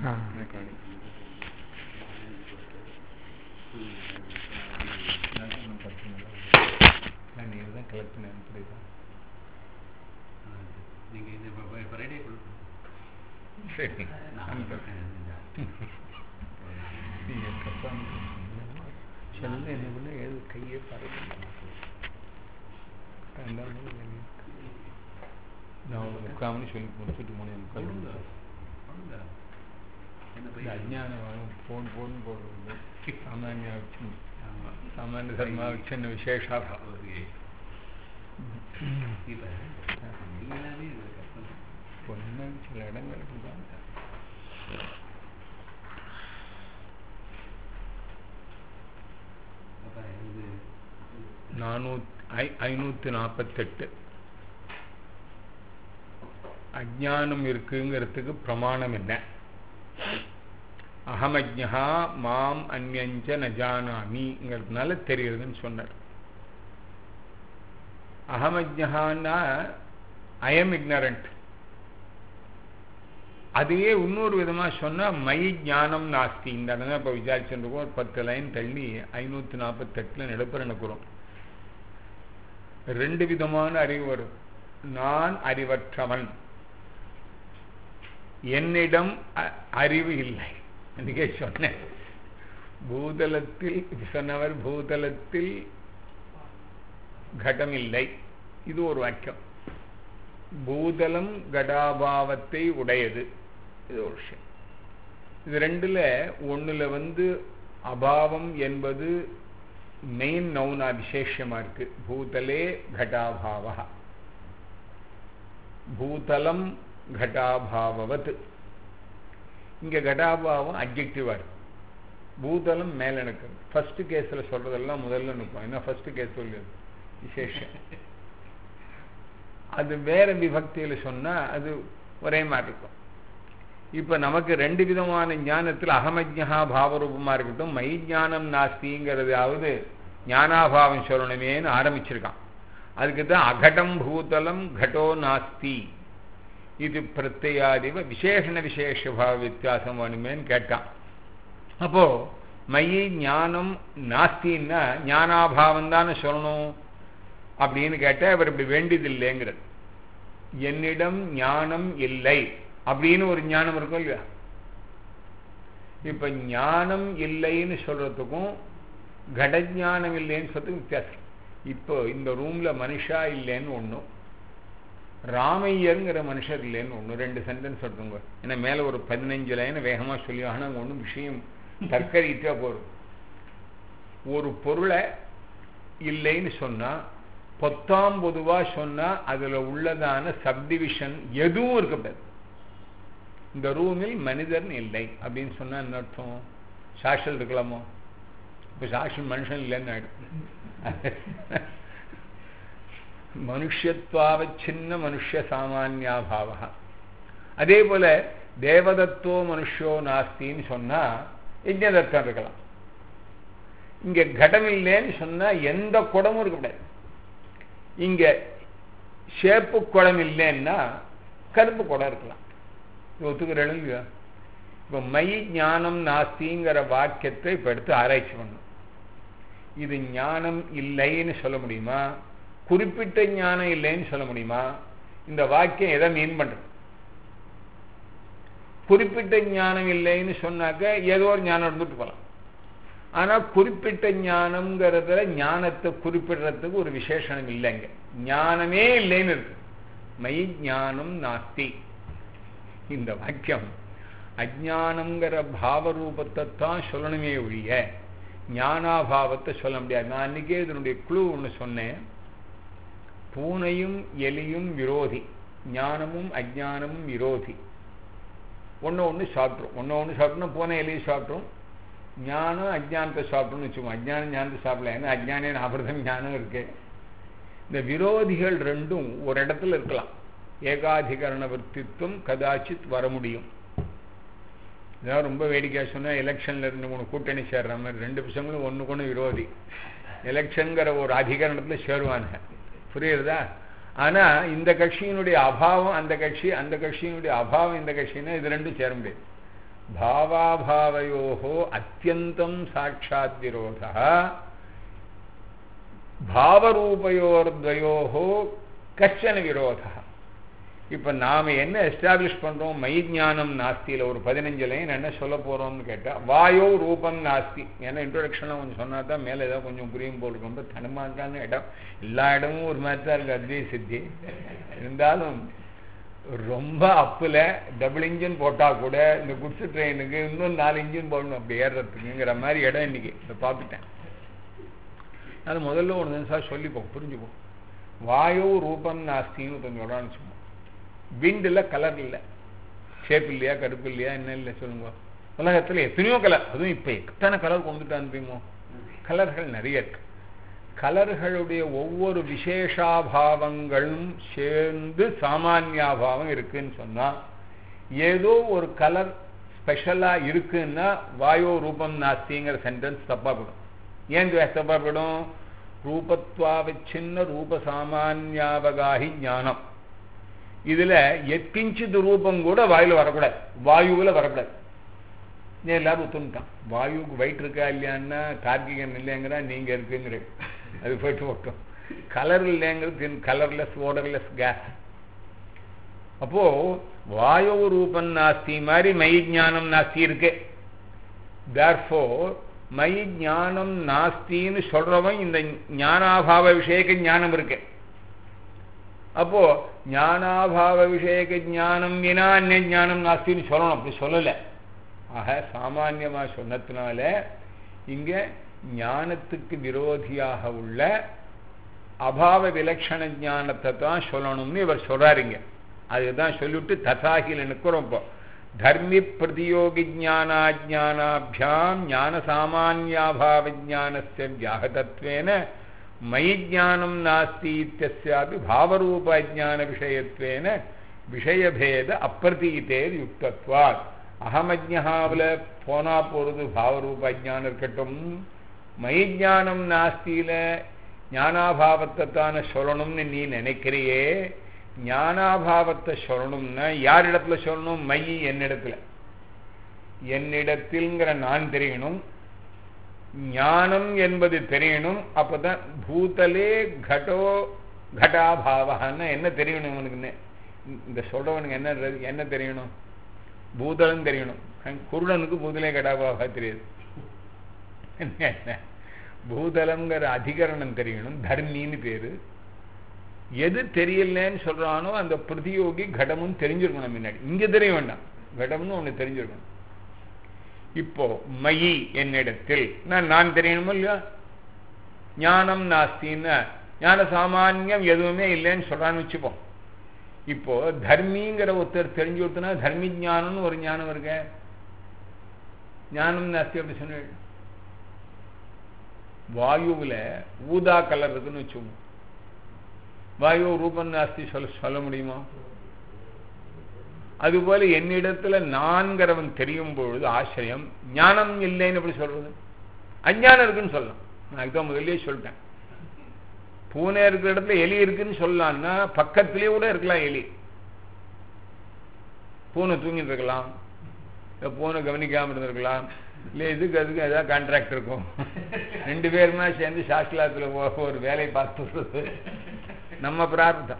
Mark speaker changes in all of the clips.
Speaker 1: நீங்கள் தான் கலெக்ட் பண்ண புரியுதா
Speaker 2: நீங்க இந்த ஃப்ரைடே கொடுக்கணும்
Speaker 1: சரி
Speaker 2: நான்
Speaker 1: நீங்கள் தப்பாக செல்ல என்ன பண்ண எழுது கையே பறக்க ரெண்டாவது வெளியே நான் ஒரு முக்கால் மணி சொல்லி முடிச்சுட்டு மூணு முக்கால் மணி
Speaker 2: என்ன
Speaker 1: இந்த
Speaker 2: பையன்
Speaker 1: ಅಜ್ಞಾನವನ್ನು ಫೋನ್ ಫೋನ್ ಕೊಡುವುದು ಸಾಮಾನ್ಯ ವಿಚ್ಛಿನ್ನ
Speaker 2: ஆமா.
Speaker 1: ಸಾಮಾನ್ಯ ಧರ್ಮ ವಿಚ್ಛಿನ್ನ ವಿಶೇಷ
Speaker 2: ஓகே இப்போ எல்லாமே இது கஷ்டம்
Speaker 1: ஒன்று சில இடங்களுக்கு தான்
Speaker 2: அப்போ இது
Speaker 1: நானூத் ஐ ஐநூற்றி நாற்பத்தெட்டு அஜ்ஞானம் இருக்குங்கிறதுக்கு பிரமாணம் என்ன அகமஜ்ஞா மாம் அந்யஞ்ச நஜானாமிங்கிறதுனால தெரியுதுன்னு சொன்னார் அகமஜ்ஞான்னா ஐஎம் இக்னரண்ட் அதையே இன்னொரு விதமா சொன்னா மயி ஞானம் நாஸ்தி இந்த இடத்துல இப்போ விசாரிச்சுருக்கோம் ஒரு பத்து லைன் தள்ளி ஐநூற்றி நாற்பத்தெட்டில் நடுப்புறணுக்குறோம் ரெண்டு விதமான அறிவு வரும் நான் அறிவற்றவன் என்னிடம் அ- அறிவு இல்லை அன்றைக்கே சொன்னேன் பூதலத்தில் சொன்னவர் பூதலத்தில் கடம் இல்லை இது ஒரு வாக்கியம் பூதலம் கடாபாவத்தை உடையது இது ஒரு விஷயம் இது ரெண்டுல ஒண்ணுல வந்து அபாவம் என்பது மெயின் நவுனா விசேஷமா இருக்கு பூதலே கடாபாவ பூதலம் கடாபாவவத் இங்க கடாபாவம் அப்ஜெக்டிவா இருக்கு பூதலம் மேல நிற்கிறது ஃபர்ஸ்ட் கேஸ்ல சொல்றதெல்லாம் முதல்ல நிற்கும் ஏன்னா ஃபர்ஸ்ட் கேஸ் சொல்லுது விசேஷம் அது வேற விபக்தியில சொன்னா அது ஒரே மாதிரி இருக்கும் இப்ப நமக்கு ரெண்டு விதமான ஞானத்தில் அகமஜ்ஞா பாவரூபமா இருக்கட்டும் மை ஞானம் நாஸ்திங்கிறதாவது ஞானாபாவம் சொல்லணுமேன்னு ஆரம்பிச்சிருக்கான் அதுக்கு தான் அகடம் பூதலம் கடோ நாஸ்தி இது பிரத்யாதிவ விசேஷண விசேஷ பாவ வித்தியாசம் வேணுமேன்னு கேட்டான் அப்போ மயி ஞானம் நாஸ்தின்னா ஞானாபாவம் தானே சொல்லணும் அப்படின்னு கேட்டா இவர் இப்படி வேண்டியதில்லைங்கிறது என்னிடம் ஞானம் இல்லை அப்படின்னு ஒரு ஞானம் இருக்கும் இல்லையா இப்ப ஞானம் இல்லைன்னு சொல்றதுக்கும் கடஞானம் இல்லைன்னு சொல்றதுக்கும் வித்தியாசம் இப்போ இந்த ரூம்ல மனுஷா இல்லைன்னு ஒண்ணும் ராமையருங்கிற மனுஷர் இல்லைன்னு ஒண்ணு ரெண்டு சென்டென்ஸ் சொல்றவங்க ஏன்னா மேல ஒரு பதினஞ்சு லைன் வேகமா சொல்லி ஆனா அங்க ஒன்றும் விஷயம் தற்கரிட்டா போறோம் ஒரு பொருளை இல்லைன்னு சொன்னா பொத்தாம் பொதுவா சொன்னா அதுல உள்ளதான சப்டிவிஷன் எதுவும் இருக்கக்கூடாது இந்த ரூமில் மனிதன் இல்லை அப்படின்னு சொன்னா என்ன அர்த்தம் சாஷல் இருக்கலாமோ இப்ப சாஷல் மனுஷன் இல்லைன்னு ஆயிடும் மனுஷத்வாவ சின்ன மனுஷ சாமானியாபாவா அதே போல தேவதத்தோ மனுஷோ நாஸ்தின்னு சொன்னா யஜ்ஞதத்தம் இருக்கலாம் இங்க கடம் இல்லைன்னு சொன்னா எந்த குடமும் இருக்கக்கூடாது இங்க சேப்பு குடம் இல்லைன்னா கருப்பு குடம் இருக்கலாம் இது ஒத்துக்கிறேன் இல்லையா இப்ப மை ஞானம் நாஸ்திங்கிற வாக்கியத்தை இப்ப எடுத்து ஆராய்ச்சி பண்ணும் இது ஞானம் இல்லைன்னு சொல்ல முடியுமா குறிப்பிட்ட ஞானம் இல்லைன்னு சொல்ல முடியுமா இந்த வாக்கியம் எதை மீன் பண்றது குறிப்பிட்ட ஞானம் இல்லைன்னு சொன்னாக்க ஏதோ ஒரு ஞானம் இருந்துட்டு போகலாம் ஆனா குறிப்பிட்ட ஞானம்ங்கிறதுல ஞானத்தை குறிப்பிடுறதுக்கு ஒரு விசேஷனம் இல்லைங்க ஞானமே இல்லைன்னு இருக்கு மை ஞானம் நாஸ்தி இந்த வாக்கியம் அஜானங்கிற பாவரூபத்தை தான் சொல்லணுமே ஒழிய ஞானாபாவத்தை சொல்ல முடியாது நான் அன்னைக்கே இதனுடைய குழு ஒன்று சொன்னேன் பூனையும் எலியும் விரோதி ஞானமும் அஜானமும் விரோதி ஒன்று ஒன்று சாப்பிட்ரும் ஒன்று ஒன்று சாப்பிட்டோம்னா பூனை எலியை சாப்பிட்ரும் ஞானம் அஜானத்தை சாப்பிட்டோம்னு வச்சுக்கோங்க அஜானம் ஞானத்தை சாப்பிடல ஏன்னா அஜானே நாபிரதம் ஞானம் இருக்கு இந்த விரோதிகள் ரெண்டும் ஒரு இடத்துல இருக்கலாம் ஏகாதிகரண விற்பித்துவம் கதாச்சித் வர முடியும் இதான் ரொம்ப வேடிக்கையாக சொன்னால் எலெக்ஷனில் ரெண்டு மூணு கூட்டணி சேர்ற மாதிரி ரெண்டு பசங்களும் ஒன்றுக்கு ஒன்று விரோதி எலெக்ஷனுங்கிற ஒரு அதிகரணத்தில் சேருவாங்க புரியுறதா ஆனால் இந்த கட்சியினுடைய அபாவம் அந்த கட்சி அந்த கட்சியினுடைய அபாவம் இந்த கட்சின்னா இது ரெண்டும் சேர முடியாது பாவாபாவையோகோ அத்தியந்தம் சாட்சாத் விரோதா பாவரூபயோர்த்வயோகோ கச்சன விரோதா இப்போ நாம் என்ன எஸ்டாப்ளிஷ் பண்ணுறோம் மை ஞானம் நாஸ்தியில் ஒரு பதினஞ்சு லைன் என்ன சொல்ல போகிறோம்னு கேட்டால் வாயோ ரூபம் நாஸ்தி ஏன்னா இன்ட்ரோடக்ஷனில் கொஞ்சம் சொன்னா தான் மேலே ஏதோ கொஞ்சம் புரியும் போல் ரொம்ப தனமாக்கான இடம் எல்லா இடமும் ஒரு மாதிரி தான் இருக்குது அத்வை சித்தி இருந்தாலும் ரொம்ப அப்பில் டபுள் இன்ஜின் போட்டால் கூட இந்த குட்ஸு ட்ரெயினுக்கு இன்னும் நாலு இன்ஜின் போடணும் அப்படி ஏறுறதுக்குங்கிற மாதிரி இடம் இன்னைக்கு இதை பார்த்துட்டேன் அது முதல்ல ஒரு நிமிஷம் சொல்லிப்போம் புரிஞ்சுப்போம் வாயோ ரூபம் நாஸ்தின்னு ஒருத்தன் சொல்கிறான்னு சும்மா விண்டில் கலர் இல்லை ஷேப் இல்லையா கருப்பு இல்லையா என்ன இல்லை சொல்லுங்க உலகத்தில் எத்தனையோ கலர் அதுவும் இப்போ எத்தனை கலர் கொண்டுட்டான்னு தெரியுமோ கலர்கள் நிறைய இருக்கு கலர்களுடைய ஒவ்வொரு விசேஷாபாவங்களும் சேர்ந்து சாமானியாபாவம் இருக்குன்னு சொன்னால் ஏதோ ஒரு கலர் ஸ்பெஷலாக இருக்குன்னா வாயோ ரூபம் நாஸ்திங்கிற சென்டென்ஸ் தப்பாப்படும் ஏன் தப்பாப்படும் ரூபத்வாவிச்சின்ன ரூப சாமானியாவகாகி ஞானம் இதுல எத்கிஞ்சித் ரூபம் கூட வாயுல வரக்கூடாது வாயுவில் வரக்கூடாது எல்லாரும் ஒத்துட்டான் வாயுக்கு வயிற்று இருக்கா இல்லையான்னா தார்க்கிகன் இல்லைங்கிறா நீங்க இருக்குங்கிற அது போயிட்டு போட்டோம் கலர் இல்லைங்கிறது கலர்லெஸ் ஓடர்லெஸ் கேஸ் அப்போ வாயு ரூபம் நாஸ்தி மாதிரி மை ஞானம் நாஸ்தி இருக்கு தேர்ஃபோ மை ஞானம் நாஸ்தின்னு சொல்றவன் இந்த ஞானாபாவ விஷயக்க ஞானம் இருக்கு அப்போ ஞானாபாவ விஷயக்க ஞானம் வினா அந்நிய ஞானம் நாஸ்தின்னு சொல்லணும் அப்படி சொல்லலை ஆக சாமான்யமா சொன்னதுனால இங்க ஞானத்துக்கு விரோதியாக உள்ள அபாவ விலட்சண ஞானத்தை தான் சொல்லணும்னு இவர் சொல்றாருங்க அதுதான் சொல்லிவிட்டு தசாகில நிற்கிறோம் இப்போ தர்மி பிரதியோகி ஜானாஜானாபியாம் ஞான சாமானியாபாவ ஜானஸ்ய வியாகதத்வேன மயி ஜானம் நாஸ்தி இத்தியாபி பாவரூப ஜான விஷயத்வேன விஷயபேத அப்பிரதீதேர் யுக்தத்வாத் அகமஜாவில் போனா போகிறது பாவரூப அஜானம் இருக்கட்டும் மைஞானம் நாஸ்தியில ஞானாபாவத்தை தானே சொல்லணும்னு நீ நினைக்கிறியே ஞானாபாவத்தை சொல்லணும்னா யார் இடத்துல சொல்லணும் மையி என்னிடத்துல என்னிடத்தில்ங்கிற நான் தெரியணும் ஞானம் என்பது தெரியணும் அப்பதான் பூதலே கடோ கடாபாவான்னு என்ன தெரியணும் இவனுக்கு இந்த சொல்றவனுக்கு என்ன என்ன தெரியணும் பூதலம் தெரியணும் குருடனுக்கு பூதலே கடாபாவா தெரியாது பூதலம்ங்கிற அதிகரணம் தெரியணும் தர்மின்னு பேரு எது தெரியலன்னு சொல்றானோ அந்த பிரதியோகி கடமும் தெரிஞ்சிருக்கணும் முன்னாடி இங்க தெரிய வேண்டாம் கடம்னு ஒண்ணு தெரிஞ்சிருக்கணும் இப்போ மயி என்னிடத்தில் நான் நான் தெரியணுமோ இல்லையா ஞானம் நாஸ்தின்னு ஞான சாமானியம் எதுவுமே இல்லைன்னு சொல்றான்னு வச்சுப்போம் இப்போ தர்மிங்கிற ஒருத்தர் தெரிஞ்சு கொடுத்தனா தர்மி ஞானம்னு ஒரு ஞானம் இருக்க ஞானம் நாஸ்தி அப்படி சொன்ன வாயுவில் ஊதா கலர் இருக்குன்னு வச்சுக்கோங்க வாயு ரூபம் நாஸ்தி சொல்ல சொல்ல முடியுமா அதுபோல என்னிடத்துல நான்கிறவன் தெரியும் பொழுது ஆச்சரியம் ஞானம் இல்லைன்னு எப்படி சொல்றது அஞ்ஞானம் இருக்குன்னு சொல்லலாம் நான் அதுதான் முதல்லயே சொல்லிட்டேன் பூனை இருக்கிற இடத்துல எலி இருக்குன்னு சொல்லலாம்னா பக்கத்திலேயே கூட இருக்கலாம் எலி பூனை தூங்கிட்டு இருக்கலாம் பூனை கவனிக்காம இருந்திருக்கலாம் இல்லை இதுக்கு அதுக்கு ஏதாவது கான்ட்ராக்ட் இருக்கும் ரெண்டு பேருமே சேர்ந்து சாஸ்திரத்தில் ஒரு வேலை பார்த்துடுறது நம்ம பிரார்த்தம்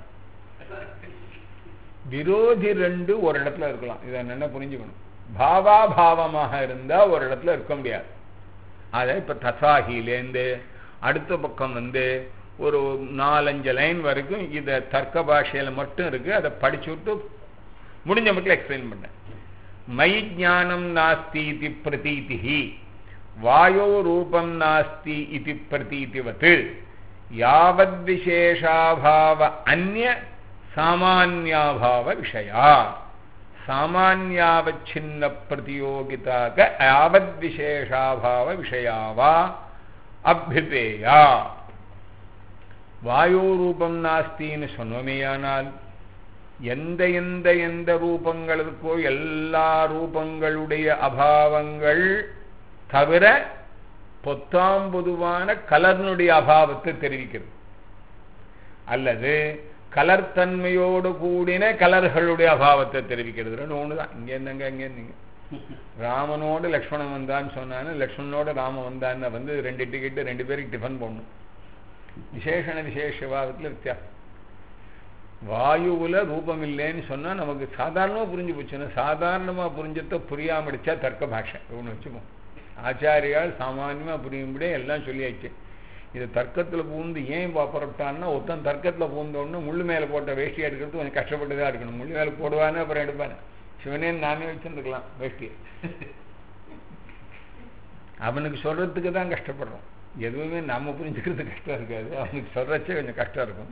Speaker 1: விரோதி ரெண்டு ஒரு இடத்துல இருக்கலாம் இதை என்ன புரிஞ்சுக்கணும் பாவாபாவமாக இருந்தா ஒரு இடத்துல இருக்க முடியாது அதை இப்ப தசாகிலேருந்து அடுத்த பக்கம் வந்து ஒரு நாலஞ்சு லைன் வரைக்கும் இதை தர்க்க பாஷையில மட்டும் இருக்கு அதை படிச்சு விட்டு முடிஞ்ச மட்டும் எக்ஸ்பிளைன் பண்ணேன் மை ஜானம் நாஸ்தி இது பிரதீதி வாயோ ரூபம் நாஸ்தி இது பிரதீதிவத் யாவத் விசேஷாபாவ அந்நிய சாமானியாபாவ விஷயா சாமானியாவச்சின்ன பிரதியோகிதாக யாவத் விசேஷாபாவ விஷயாவா அபிபேயா வாயோ ரூபம் நாஸ்தின்னு சொன்னோமேயானால் எந்த எந்த எந்த ரூபங்கள் இருக்கோ எல்லா ரூபங்களுடைய அபாவங்கள் தவிர பொத்தாம் பொதுவான கலர்னுடைய அபாவத்தை தெரிவிக்கிறது அல்லது கலர் தன்மையோடு கூடின கலர்களுடைய அபாவத்தை தெரிவிக்கிறது ரெண்டு ஒன்று தான் இங்கே இருந்தங்க இங்கே இருந்தீங்க ராமனோடு லக்ஷ்மணன் வந்தான்னு சொன்னான்னு லக்ஷ்மணனோட ராமன் வந்தான்னு வந்து ரெண்டு டிக்கெட்டு ரெண்டு பேருக்கு டிஃபன் போடணும் விசேஷண விசேஷபாவத்தில் வித்தியாசம் வாயுவில் ரூபம் இல்லைன்னு சொன்னால் நமக்கு சாதாரணமாக புரிஞ்சு போச்சுன்னா சாதாரணமாக புரிஞ்சத புரியாமடிச்சா தர்க்க பாஷை ஒன்று வச்சுப்போம் ஆச்சாரியால் சாமானியமாக புரியும்படியே எல்லாம் சொல்லியாச்சு இது தர்க்கத்தில் பூந்து ஏன் புறப்பட்டான்னா ஒருத்தன் தர்க்கத்தில் பூந்தோடனே முள்ளு மேலே போட்ட வேஷ்டி எடுக்கிறது கொஞ்சம் கஷ்டப்பட்டு தான் இருக்கணும் முள்ளு மேலே போடுவானே அப்புறம் எடுப்பானே சிவனேன்னு நானே வச்சுருந்துக்கலாம் வேஷ்டியை அவனுக்கு சொல்கிறதுக்கு தான் கஷ்டப்படுறோம் எதுவுமே நம்ம புரிஞ்சுக்கிறது கஷ்டம் இருக்காது அவனுக்கு சொல்கிறச்சே கொஞ்சம் கஷ்டம் இருக்கும்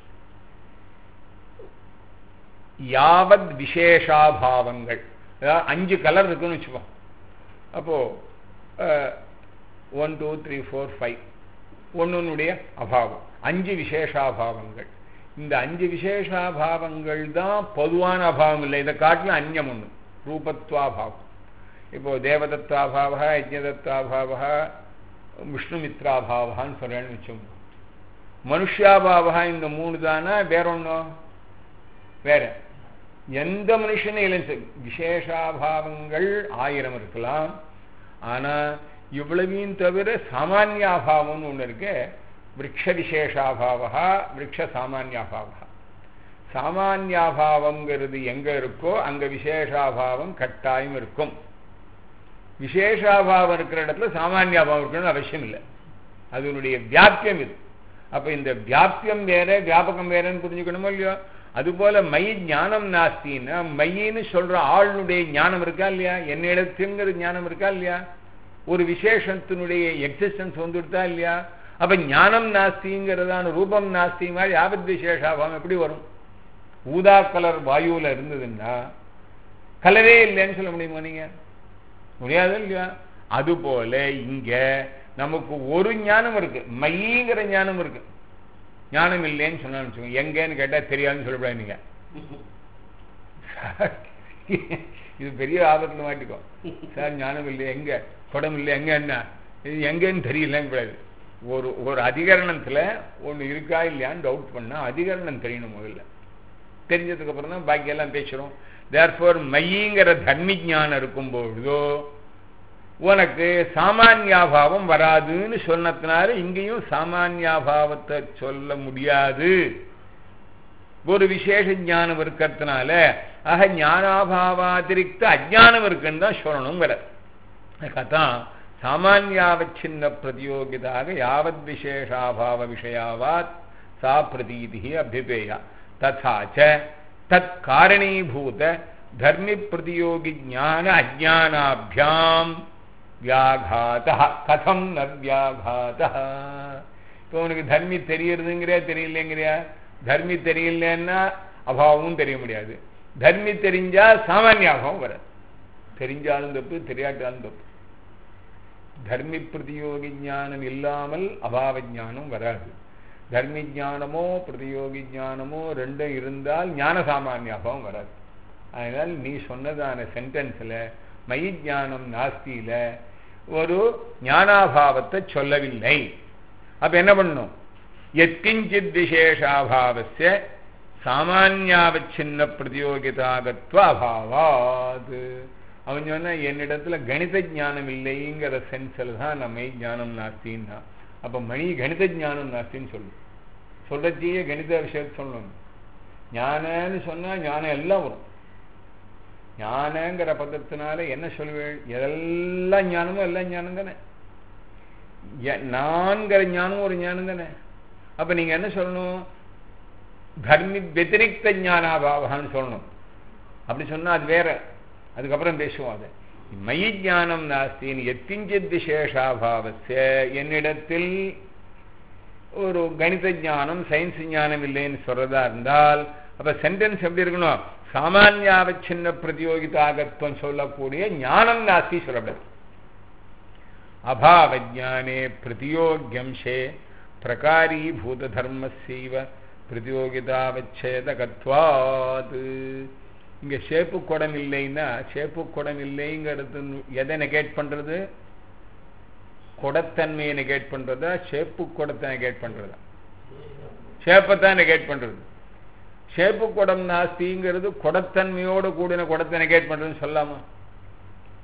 Speaker 1: யாவத் விசேஷாபாவங்கள் அதாவது அஞ்சு கலர் இருக்குன்னு வச்சுப்போம் அப்போது one two three four five ஒன்றுனுடைய அபாவம் அஞ்சு விசேஷாபாவங்கள் இந்த அஞ்சு விசேஷாபாவங்கள் தான் பொதுவான அபாவம் இல்லை இதை காட்டிலும் அந்நியம் ஒன்று ரூபத்வாபாவம் இப்போது தேவதத்தாபாவ யஜ்ஞதத்தாபாவ விஷ்ணுமித்ராபாவான்னு சொல்கிறேன்னு வச்சோம் மனுஷாபாவா இந்த மூணு தானே வேற ஒன்றும் வேற எந்த மனுஷனும் இல்லை விசேஷாபாவங்கள் ஆயிரம் இருக்கலாம் ஆனால் இவ்வளவையும் தவிர சாமானியாபாவம்னு ஒன்று இருக்கு விரக்ஷ விசேஷாபாவா விரக்ஷ சாமானியாபாவா சாமானியாபாவங்கிறது எங்கே இருக்கோ அங்கே விசேஷாபாவம் கட்டாயம் இருக்கும் விசேஷாபாவம் இருக்கிற இடத்துல சாமானியாபாவம் இருக்கணும்னு அவசியம் இல்லை அதனுடைய வியாபியம் இது அப்போ இந்த வியாபியம் வேற வியாபகம் வேறன்னு புரிஞ்சுக்கணுமோ இல்லையோ அதுபோல மை ஞானம் நாஸ்தின்னா மையின்னு சொல்ற ஆளுடைய ஞானம் இருக்கா இல்லையா என்னிடத்துங்கிற ஞானம் இருக்கா இல்லையா ஒரு விசேஷத்தினுடைய எக்ஸிஸ்டன்ஸ் வந்துடுதா இல்லையா அப்ப ஞானம் நாஸ்திங்கிறதான ரூபம் நாஸ்தி மாதிரி ஆபத் விசேஷாபாவம் எப்படி வரும் ஊதா கலர் வாயுவில் இருந்ததுன்னா கலரே இல்லைன்னு சொல்ல முடியுமா நீங்க முடியாது இல்லையா அதுபோல இங்க நமக்கு ஒரு ஞானம் இருக்கு மைங்கிற ஞானம் இருக்கு ஞானம் இல்லைன்னு சொன்னான்னு எங்கன்னு கேட்டா தெரியாதுன்னு சொல்லக்கூடாது நீங்க இது பெரிய ஆபத்துல மாட்டிக்கோ சார் ஞானம் இல்லை எங்க குடம் இல்லை எங்க என்ன இது எங்கன்னு தெரியலன்னு கூடாது ஒரு ஒரு அதிகரணத்துல ஒன்று இருக்கா இல்லையான்னு டவுட் பண்ணா அதிகரணம் தெரியணும் முதல்ல தெரிஞ்சதுக்கு அப்புறம் தான் பாக்கியெல்லாம் பேசுறோம் தேர்ஃபோர் மையிங்கிற தர்மி ஞானம் இருக்கும் பொழுதோ உனக்கு சாமானியாபாவம் வராதுன்னு சொன்னதுனால இங்கேயும் சாமானியாபாவத்தை சொல்ல முடியாது ஒரு விசேஷ ஞானம் இருக்கிறதுனால ஆக ஞானாபாவாதிரிக்த அஜானம் இருக்குன்னு தான் சொல்லணுங்கிற அதுக்காகத்தான் சாமானியாவச்சின்ன பிரதியோகிதாக யாவத் விசேஷாபாவ விஷயாவாத் சா பிரதீதி அபிபேயா ததாச்ச தத் காரணீபூத தர்மி பிரதியோகி ஞான அஜானாபியாம் வியாகாத கதம் ந வியாகாத இப்போ உனக்கு தர்மி தெரியறதுங்கிறியா தெரியலங்கிறியா தர்மி தெரியலன்னா அபாவமும் தெரிய முடியாது தர்மி தெரிஞ்சா சாமானிய அபாவம் வராது தெரிஞ்சாலும் தப்பு தெரியாட்டாலும் தப்பு தர்மி பிரதியோகி ஞானம் இல்லாமல் அபாவ ஞானம் வராது தர்மி ஞானமோ பிரதியோகி ஞானமோ ரெண்டும் இருந்தால் ஞான சாமானிய அபாவம் வராது அதனால் நீ சொன்னதான சென்டென்ஸில் மயி ஞானம் நாஸ்தியில ஒரு ஞானாபாவத்தை சொல்லவில்லை அப்ப என்ன பண்ணும் எத்கிஞ்சித் விசேஷாபாவசிய சாமானியாவச்சின்ன பிரதியோகிதாகத்வ அபாவாது அவன் சொன்னா என்னிடத்துல கணித ஞானம் இல்லைங்கிற சென்ஸில் தான் நம்ம ஞானம் நாஸ்தின்னா அப்ப மணி கணித ஞானம் நாஸ்தின்னு சொல்லு சொல்லத்தையே கணித விஷயத்தை சொல்லணும் ஞானன்னு சொன்னா ஞானம் எல்லாம் வரும் ஞானங்கிற பதத்தினால என்ன சொல்லுவேன் எல்லாம் ஞானமும் எல்லாம் ஞானம் தானே நான்கிற ஞானம் ஒரு ஞானம் தானே அப்ப நீங்க என்ன சொல்லணும் தர்மி வெத்திரிக்த ஞானாபாவான்னு சொல்லணும் அப்படி சொன்னா அது வேற அதுக்கப்புறம் பேசுவோம் அதை மயி ஞானம் நாஸ்தின் எத்திஞ்சித் விசேஷாபாவசிய என்னிடத்தில் ஒரு கணித ஞானம் சயின்ஸ் ஞானம் இல்லைன்னு சொல்றதா இருந்தால் அப்ப சென்டென்ஸ் எப்படி இருக்கணும் சாமானியாவச்சின்ன பிரதியோகிதாகத்துவம் சொல்லக்கூடிய ஞானம் நாஸ்தி சொல்லப்படாது அபாவஜானே பிரதியோகியம்சே பிரகாரீபூத தர்மசைவ பிரதியோகிதாவச்சேதகத்வாது இங்க சேப்பு குடம் இல்லைன்னா சேப்பு குடம் இல்லைங்கிறது எதை நெகேட் பண்றது குடத்தன்மையை நெகேட் பண்றதா சேப்பு குடத்தை நெகேட் பண்றதா சேப்பத்தான் நெகேட் பண்றது சேப்பு குடம் நாஸ்திங்கிறது குடத்தன்மையோடு கூடின குடத்தை நெகேட் பண்றதுன்னு சொல்லாமா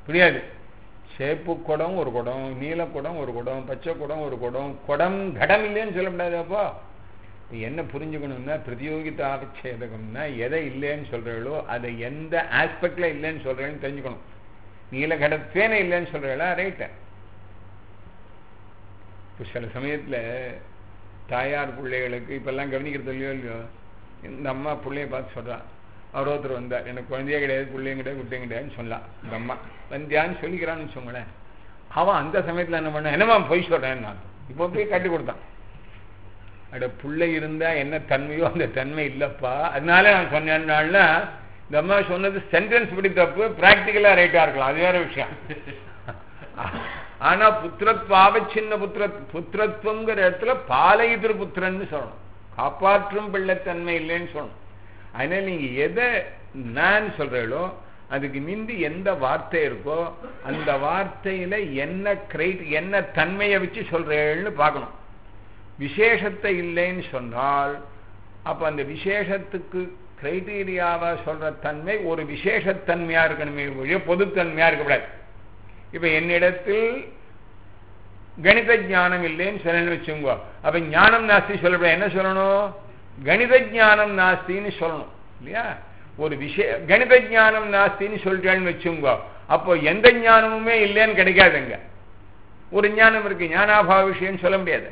Speaker 1: புரியாது சேப்பு குடம் ஒரு குடம் நீல குடம் ஒரு குடம் பச்சை குடம் ஒரு குடம் குடம் கடம் இல்லைன்னு சொல்ல முடியாது அப்போ இப்ப என்ன புரிஞ்சுக்கணும்னா பிரதியோகிதா விச்சேதகம்னா எதை இல்லைன்னு சொல்றீங்களோ அதை எந்த ஆஸ்பெக்ட்ல இல்லைன்னு சொல்றேன்னு தெரிஞ்சுக்கணும் நீலகடத்தேனே இல்லைன்னு சொல்றீங்களா ரைட்டு இப்போ சில சமயத்துல தாயார் பிள்ளைகளுக்கு இப்பெல்லாம் கவனிக்கிறது இல்லையோ இல்லையோ இந்த அம்மா பிள்ளைய பார்த்து சொல்றா அவர் ஒருத்தர் வந்தார் எனக்கு குழந்தையே கிடையாது பிள்ளையும் கிடையாது குட்டையும் கிடையாதுன்னு சொல்லலாம் இந்த அம்மா வந்தியான்னு சொல்லிக்கிறான்னு வச்சுக்கோங்களேன் அவன் அந்த சமயத்துல என்ன பண்ண என்னம்மா பொய் சொல்றேன்னு நான் இப்போ போய் கட்டி கொடுத்தான் அட புள்ளை இருந்தா என்ன தன்மையோ அந்த தன்மை இல்லப்பா அதனால நான் சொன்னேன்னால இந்த அம்மா சொன்னது சென்டென்ஸ் படி தப்பு பிராக்டிக்கலா ரைட்டா இருக்கலாம் அது வேற விஷயம் ஆனா புத்திரத்வாவ சின்ன புத்திர புத்திரத்துவங்கிற இடத்துல பாலயிதிர் புத்திரன்னு சொல்லணும் காப்பாற்றும் பிள்ளைத்தன்மை இல்லைன்னு சொல்லணும் அதனால நீங்க எதை நான் சொல்றீங்களோ அதுக்கு மிந்தி எந்த வார்த்தை இருக்கோ அந்த வார்த்தையில என்ன கிரைட் என்ன தன்மையை வச்சு சொல்றேன்னு பார்க்கணும் விசேஷத்தை இல்லைன்னு சொன்னால் அப்ப அந்த விசேஷத்துக்கு கிரைட்டீரியாவா சொல்ற தன்மை ஒரு விசேஷத்தன்மையா இருக்கணுமே ஒழிய பொதுத்தன்மையா இருக்கக்கூடாது இப்ப என்னிடத்தில் கணித ஞானம் இல்லைன்னு சொல்லணும்னு வச்சுங்க அப்ப ஞானம் நாஸ்தி சொல்லக்கூடாது என்ன சொல்லணும் கணித ஞானம் நாஸ்தின்னு சொல்லணும் இல்லையா ஒரு விஷய கணித ஞானம் நாஸ்தின்னு சொல்லிட்டேன்னு வச்சுங்க அப்போ எந்த ஞானமுமே இல்லைன்னு கிடைக்காதுங்க ஒரு ஞானம் இருக்கு ஞானாபாவ விஷயம் சொல்ல முடியாது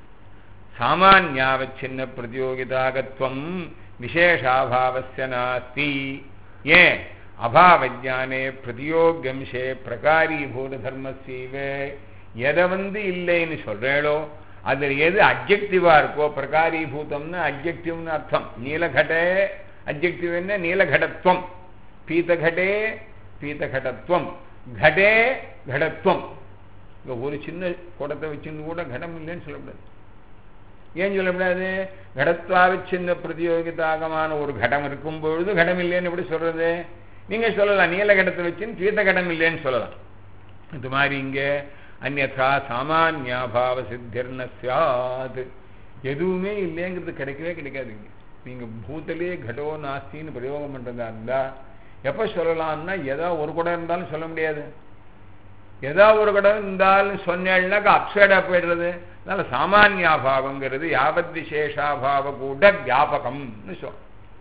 Speaker 1: சாமானியாவச்சின்ன பிரதியோகிதாகத்வம் விசேஷாபாவஸ்ய நாஸ்தி ஏன் அபாவஜானே பிரதியோகம்சே பிரகாரீபூத தர்மசீவே எதை வந்து இல்லைன்னு சொல்றேளோ அதில் எது அப்ஜெக்டிவா இருக்கோ பிரகாரீபூதம்னு அப்ஜெக்டிவ்னு அர்த்தம் நீலகடே அப்ஜெக்டிவ் என்ன நீலகடத்துவம் பீதகடே பீதகடத்துவம் கடே கடத்துவம் இங்க ஒரு சின்ன குடத்தை வச்சுன்னு கூட கடம் இல்லைன்னு சொல்லக்கூடாது ஏன் சொல்லக்கூடாது கடத்வாவி சின்ன பிரதியோகிதாகமான ஒரு கடம் இருக்கும் பொழுது கடம் இல்லைன்னு எப்படி சொல்றது நீங்க சொல்லலாம் நீல கடத்தை வச்சுன்னு தீர்த்த கடம் இல்லைன்னு சொல்லலாம் இது மாதிரி இங்க அந்நா சாமானியாபாவ சித்திர்ன சியாது எதுவுமே இல்லைங்கிறது கிடைக்கவே கிடைக்காதுங்க நீங்க பூத்தலே கடோ நாஸ்தின்னு பிரயோகம் பண்றதா இருந்தா எப்ப சொல்லலாம்னா ஏதோ ஒரு குடம் இருந்தாலும் சொல்ல முடியாது ஏதோ ஒரு குடம் இருந்தாலும் சொன்னேன்னாக்கா அப்சைடா போயிடுறது அதனால சாமானியாபாவங்கிறது யாவத் விசேஷாபாவ கூட வியாபகம்னு சொல்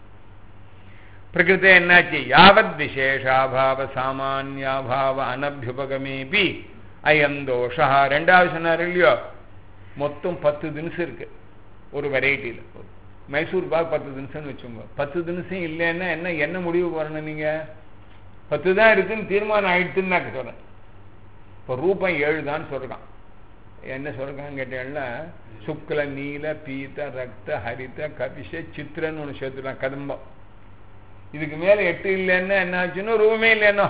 Speaker 1: பிரகிருத்தே என்னாச்சு யாவத் விசேஷாபாவ சாமானியாபாவ அனபியுபகமேபி அயம் தோஷா ரெண்டாவது சொன்னார் இல்லையோ மொத்தம் பத்து தினசு இருக்கு ஒரு வெரைட்டியில் மைசூர் பாக் பத்து தினசம்னு வச்சுக்கோங்க பத்து தினசம் இல்லைன்னா என்ன என்ன முடிவு வரணும் நீங்க பத்து தான் இருக்குன்னு தீர்மானம் ஆயிடுச்சுன்னு நான் சொல்றேன் இப்போ ரூபம் ஏழு தான் சொல்றான் என்ன சொல்றான்னு கேட்டீங்கன்னா சுக்ல நீல பீத ரக்த ஹரித கபிஷ சித்திரன்னு ஒன்று சேர்த்துலாம் கதம்பம் இதுக்கு மேல எட்டு இல்லைன்னா என்ன ஆச்சுன்னா ரூபமே இல்லைன்னா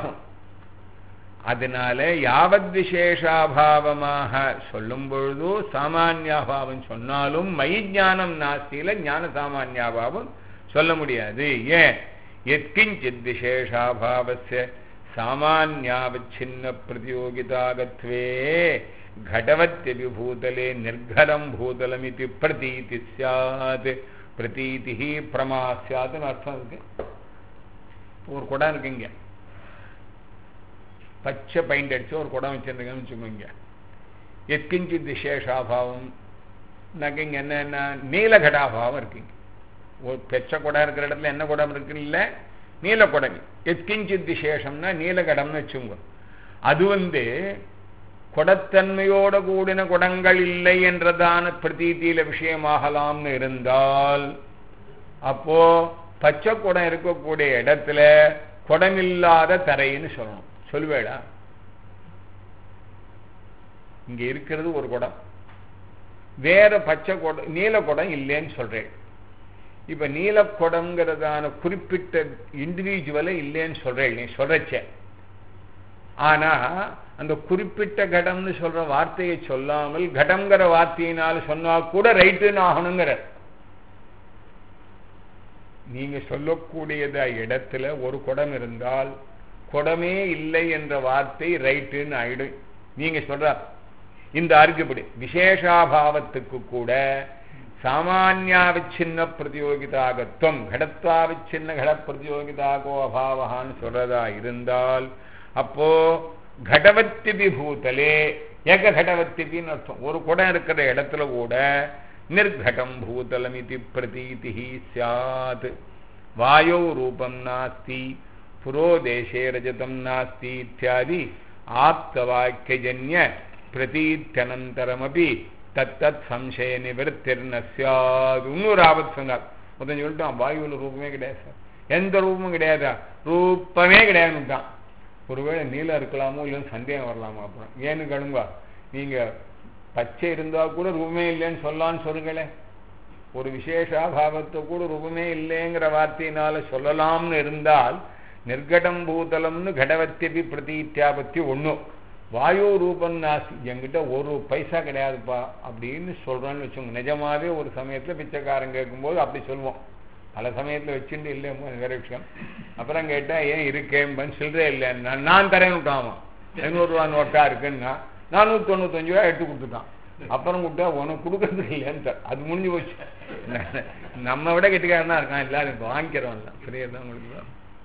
Speaker 1: அதனால யாவத் விசேஷாபாவமாக சொல்லும் பொழுது சாமானியாபாவம் சொன்னாலும் மை ஞானம் நாஸ்தியில ஞான சாமானியாபாவம் சொல்ல முடியாது ஏன் எத்கிஞ்சித் விசேஷாபாவசிய சாமானியாவச்சின்ன பிரதியோகிதாகத்வே घटवत्यपि भूतले निर्घरं भूतलमिति प्रतीति स्यात् பிரதீதி பிரமா சாத்துன்னு அர்த்தம் இருக்கு ஒரு குடம் இருக்குங்க பச்சை பெயிண்ட் அடிச்சு ஒரு குடம் வச்சிருந்தீங்கன்னு வச்சுக்கோங்க எத்கிஞ்சித் விசேஷாபாவம் இங்க என்னன்னா நீலகடாபாவம் இருக்குங்க ஒரு பெச்ச குடம் இருக்கிற இடத்துல என்ன குடம் இருக்குன்னு இல்லை நீலக்குடம் எத்கிஞ்சித் விசேஷம்னா நீலகடம்னு வச்சுங்க அது வந்து குடத்தன்மையோட கூடின குடங்கள் இல்லை என்றதான பிரதீதியில விஷயமாகலாம்னு இருந்தால் அப்போ பச்சை குடம் இருக்கக்கூடிய இடத்துல குடமில்லாத தரைன்னு சொல்லணும் சொல்லுவேடா இங்க இருக்கிறது ஒரு குடம் வேற பச்சை குடம் நீல குடம் இல்லைன்னு சொல்றேன் இப்ப நீலக்குடம்ங்கிறதான குறிப்பிட்ட இண்டிவிஜுவலை இல்லைன்னு சொல்றேன் நீ சொல்றச்ச ஆனா அந்த குறிப்பிட்ட கடம்னு சொல்ற வார்த்தையை சொல்லாமல் கடம்ங்கிற வார்த்தையினால சொன்னா கூட ரைட்டுன்னு ஆகணுங்கிற நீங்க சொல்லக்கூடியத இடத்துல ஒரு குடம் இருந்தால் குடமே இல்லை என்ற வார்த்தை ரைட்டுன்னு ஆயிடும் நீங்க சொல்ற இந்த ஆர்குபடி விசேஷாபாவத்துக்கு கூட சாமானியாவிச்சின்ன பிரதியோகிதாகத்துவம் கடத்வாவிச்சின்ன கட பிரதியோகிதாகோ அபாவகான்னு சொல்றதா இருந்தால் அப்போ கடவத்திபி பூதலே ஏக கடவத்திபின்னு அர்த்தம் ஒரு குடம் இருக்கிற இடத்துல கூட நிர்கடம் பூதலம் இது பிரதீதி சாத் வாயோ ரூபம் நாஸ்தி புரோதேசே ரஜதம் நாஸ்தி இத்தியாதி ஆப்தவாக்கியஜன்ய பிரதீத்தனந்தரமபி தத்தத் சம்சய நிவர்த்திர்ன சியாது இன்னொரு ஆபத்து சொன்னார் முதன் சொல்லிட்டான் வாயுவில் ரூபமே கிடையாது சார் எந்த ரூபமும் கிடையாதா ரூபமே கிடையாதுன்னுட்டான் ஒருவேளை நீலம் இருக்கலாமோ இல்லைன்னு சந்தேகம் வரலாமா அப்புறம் ஏன்னு கழுங்க நீங்க பச்சை இருந்தா கூட ரூபமே இல்லைன்னு சொல்லலான்னு சொல்லுங்களேன் ஒரு விசேஷாபாவத்தை கூட ரூபமே இல்லைங்கிற வார்த்தையினால சொல்லலாம்னு இருந்தால் நிர்கடம் பூதலம்னு கடவத்தியபி பிரதீத்தியாபத்தி ஒன்றும் வாயு ரூபம் நாசி என்கிட்ட ஒரு பைசா கிடையாதுப்பா அப்படின்னு சொல்றான்னு வச்சோங்க நிஜமாவே ஒரு சமயத்துல பிச்சைக்காரன் கேட்கும்போது அப்படி சொல்லுவோம் பல சமயத்துல வச்சுட்டு இல்லை வேற விஷயம் அப்புறம் கேட்டா ஏன் இருக்கேன் சில்லறே இல்லைன்னா நான் தரேன் விட்டாமா ஐநூறுரூவா நோட்டா இருக்குன்னா நானூற்றி தொண்ணூத்தஞ்சு ரூபா எடுத்து கொடுத்துட்டான் அப்புறம் கொடுத்தா உனக்கு கொடுக்கறதுக்கு இல்லைன்னு அது முடிஞ்சு போச்சு நம்ம விட கெட்டிக்காரனா இருக்கான் எல்லாரும் இப்போ வாங்கிக்கிறோம் புரியுதா உங்களுக்கு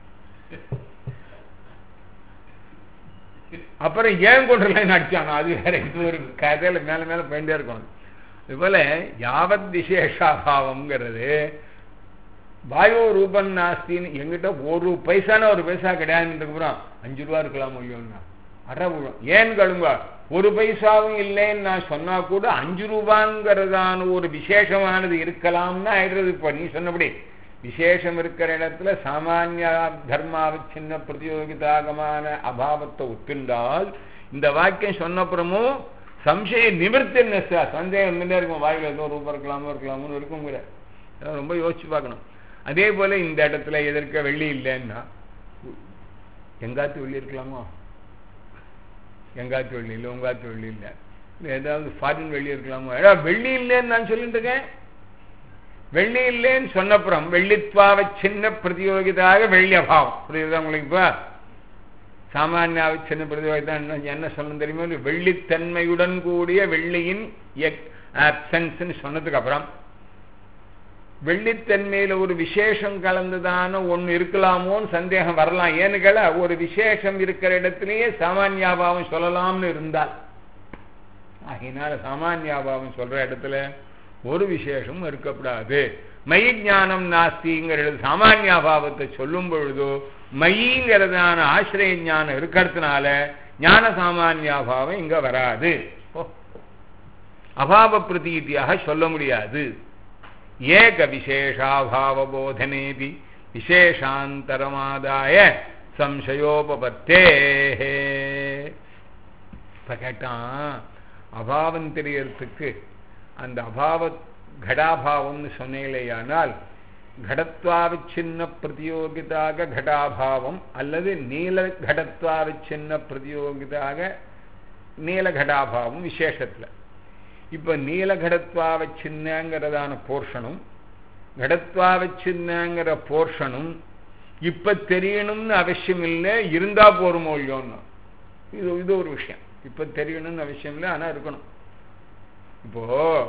Speaker 1: அப்புறம் ஏன் கொண்டுலாம் நடிச்சானோ அது வேற இது ஒரு கதையில மேல மேல போயிட்டே இருக்கணும் இதுபோல யாவத் விசேஷாபாவம்ங்கிறது வாயு ரூபன் நாஸ்தின்னு எங்கிட்ட ஒரு பைசான ஒரு பைசா கிடையாதுன்னு அப்புறம் அஞ்சு ரூபா இருக்கலாம் இல்லையோன்னா அறவுழும் ஏன் கழுங்க ஒரு பைசாவும் இல்லைன்னு நான் சொன்னா கூட அஞ்சு ரூபாங்கிறதான ஒரு விசேஷமானது இருக்கலாம்னா ஆயிடுறது இப்போ நீ சொன்னபடி விசேஷம் இருக்கிற இடத்துல சாமானிய தர்மாவச்சின்ன பிரதியோகிதாகமான அபாவத்தை ஒத்துண்டால் இந்த வாக்கியம் சொன்னப்புறமும் சம்சய நிவர்த்தி சந்தேகம் இருந்துட்டே இருக்கும் வாயில் ஏதோ ரூபா இருக்கலாமோ இருக்கலாமோ இருக்குங்கிற ரொம்ப யோசிச்சு பார்க்கணும் அதே போல இந்த இடத்துல எதிர்க்க வெள்ளி இல்லைன்னா எங்காத்து வெள்ளி இருக்கலாமா எங்காத்து வெள்ளி இல்லை உங்காத்து வெள்ளி இல்லை இல்லை ஏதாவது ஃபாரின் வெள்ளி இருக்கலாமா ஏதாவது வெள்ளி இல்லைன்னு நான் சொல்லிட்டு இருக்கேன் வெள்ளி இல்லைன்னு சொன்னப்புறம் வெள்ளித்வாவ சின்ன பிரதியோகிதாக வெள்ளி அபாவம் புரியுதா உங்களுக்கு இப்போ சாமானியாவ சின்ன பிரதியோகிதா என்ன சொல்லணும் தெரியுமா வெள்ளித்தன்மையுடன் கூடிய வெள்ளியின் ஆப்சன்ஸ் சொன்னதுக்கு அப்புறம் வெள்ளித்தன்மையில ஒரு விசேஷம் கலந்துதான ஒண்ணு இருக்கலாமோன்னு சந்தேகம் வரலாம் ஏன்னு கேள ஒரு விசேஷம் இருக்கிற இடத்திலேயே சாமானியாபாவம் சொல்லலாம்னு இருந்தால் ஆகினால சாமானியாபாவம் சொல்ற இடத்துல ஒரு விசேஷம் இருக்கப்படாது மயி ஞானம் நாஸ்திங்கிற சாமானியாபாவத்தை சொல்லும் பொழுதோ மயிங்கிறதான ஆசிரிய ஞானம் இருக்கிறதுனால ஞான சாமானியாபாவம் இங்க வராது அபாவ பிரதீதியாக சொல்ல முடியாது ஏக விசேஷாபாவபோதனேபி விசேஷாந்தரமாதாய சம்சயோபத்தே இப்ப கேட்டான் அபாவம் தெரியறதுக்கு அந்த அபாவ கடாபாவம்னு சொன்னேலையானால் கடத்வாவிச்சின்ன பிரதியோகிதாக கடாபாவம் அல்லது நீல கடத்வாவிச்சின்ன பிரதியோகிதாக நீலகடாபாவம் விசேஷத்துல இப்ப நீலகடத்வாவச்சின்னங்கிறதான போர்ஷனும் கடத்வாவச்சின்னங்கிற போர்ஷனும் இப்ப தெரியணும்னு அவசியம் இல்லை இருந்தா போருமோ இல்லையோன்னு இது இது ஒரு விஷயம் இப்ப தெரியணும்னு அவசியம் இல்லை ஆனா இருக்கணும் இப்போ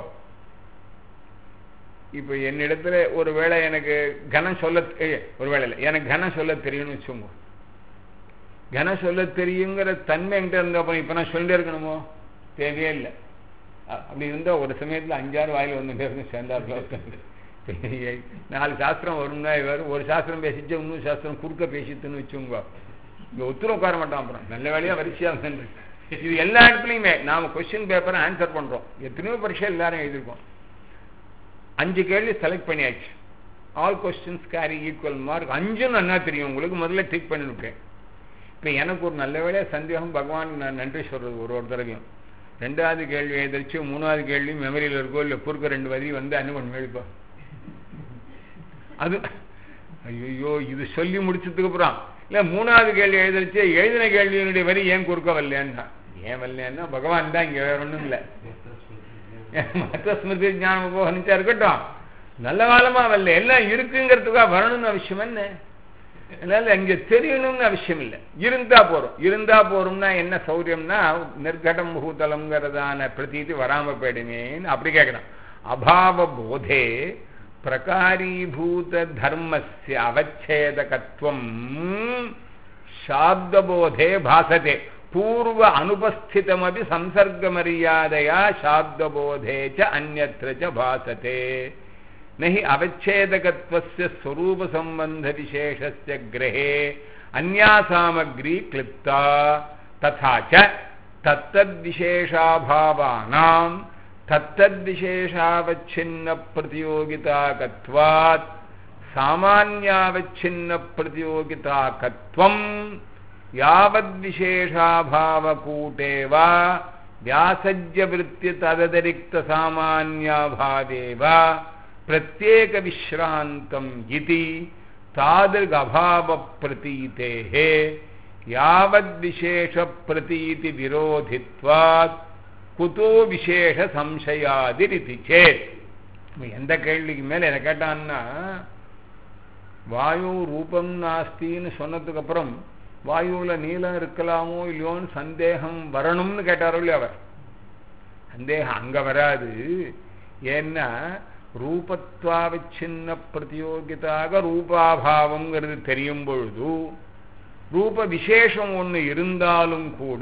Speaker 1: இப்போ என்னிடத்துல ஒருவேளை எனக்கு கனம் சொல்ல ஒருவேளை இல்லை எனக்கு கனம் சொல்ல தெரியும்னு வச்சுக்கோங்க கனம் சொல்ல தெரியுங்கிற தன்மை என்கிட்ட இருந்தப்போ இப்போ நான் சொல்லிட்டே இருக்கணுமோ தேவையே இல்லை அப்படி இருந்தால் ஒரு சமயத்தில் அஞ்சாறு வாயில் வந்து பேருந்து சேர்ந்தாப்புல நாலு சாஸ்திரம் வரும்னா வரும் ஒரு சாஸ்திரம் பேசிச்சு இன்னொரு சாஸ்திரம் குறுக்க பேசித்துன்னு வச்சுக்கோங்க இங்கே ஒத்துரும் உட்கார மாட்டான் அப்புறம் நல்ல வேலையாக வரிசையாக இது எல்லா இடத்துலையுமே நாம் கொஸ்டின் பேப்பரை ஆன்சர் பண்ணுறோம் எத்தனையோ பரீட்சை எல்லாரும் எழுதியிருக்கோம் அஞ்சு கேள்வி செலக்ட் பண்ணியாச்சு all questions carry equal mark அஞ்சும் நல்லா தெரியும் உங்களுக்கு முதல்ல டிக் பண்ணிருக்கேன் இப்போ எனக்கு ஒரு நல்ல வேலையாக சந்தேகம் பகவான் நான் நன்றி சொல்கிறது ஒரு ஒரு தடவையும் ரெண்டாவது கேள்வி எழுதிச்சு மூணாவது கேள்வி மெமரியில் இருக்கோ இல்லை குறுக்க ரெண்டு வரி வந்து அனுபவம் எழுப்பா அது ஐயோ இது சொல்லி முடிச்சதுக்கு அப்புறம் இல்லை மூணாவது கேள்வி எழுதிச்சு எழுதின கேள்வியினுடைய வரி ஏன் குறுக்க வரலன்னா ஏன் வரலன்னா பகவான் தான் இங்கே வேற ஒன்றும் இல்லை மற்ற ஸ்மிருதி ஞானம் போகணிச்சா இருக்கட்டும் நல்ல காலமா வரல எல்லாம் இருக்குங்கிறதுக்காக வரணும்னு அவசியம் என்ன அதனால இங்க தெரியணும்னு அவசியம் இல்லை இருந்தா போறோம் இருந்தா போறோம்னா என்ன சௌரியம்னா நிர்கடம் பூதலம்ங்கிறதான பிரதீதி வராம போயிடுமேன்னு அப்படி கேட்கணும் அபாவ போதே பிரகாரீபூத தர்மஸ்ய அவச்சேதகத்துவம் சாப்தபோதே பாசதே பூர்வ அனுபஸ்திதமபி சம்சர்கமரியாதையா சாப்தபோதே ச அந்யத்ர ச பாசதே நஹி அவச்சேதகத்வஸ்ய ஸ்வரூப சம்பந்த விசேஷஸ்ய கிரகே அந்யா சாமக்ரி கிளிப்தா ததா ச தத்தத் விசேஷாபாவானாம் தத்தத் விசேஷாவச்சின்ன பிரதியோகிதாகத்வாத் சாமான்யாவச்சின்ன பிரதியோகிதாகத்வம் யாவத்விசேஷாபாவகூட்டே வா வியாசஜ்யவృత్తి தததிரிக்த சாமான்யாபாவே வா பிரத்யேக விஸ்ராந்தம் இதி தாதிருக் அபாவ பிரதீதேः யாவத்விசேஷ பிரதீதி விரோதித்வாத் குதோ விசேஷ சம்சயாதிரிதி சேத் இவன் எந்த கேள்விக்கு மேல என்ன கேட்டான்னா வாயு ரூபம் நாஸ்தின்னு சொன்னதுக்கு அப்புறம் வாயுல நீளம் இருக்கலாமோ இல்லையோன்னு சந்தேகம் வரணும்னு கேட்டாரோ இல்லையா அவர் சந்தேகம் அங்க வராது ஏன்னா ரூபத்வாவிச்சின்ன பிரதியோகிதாக ரூபாபாவம்ங்கிறது தெரியும் பொழுது ரூப விசேஷம் ஒன்று இருந்தாலும் கூட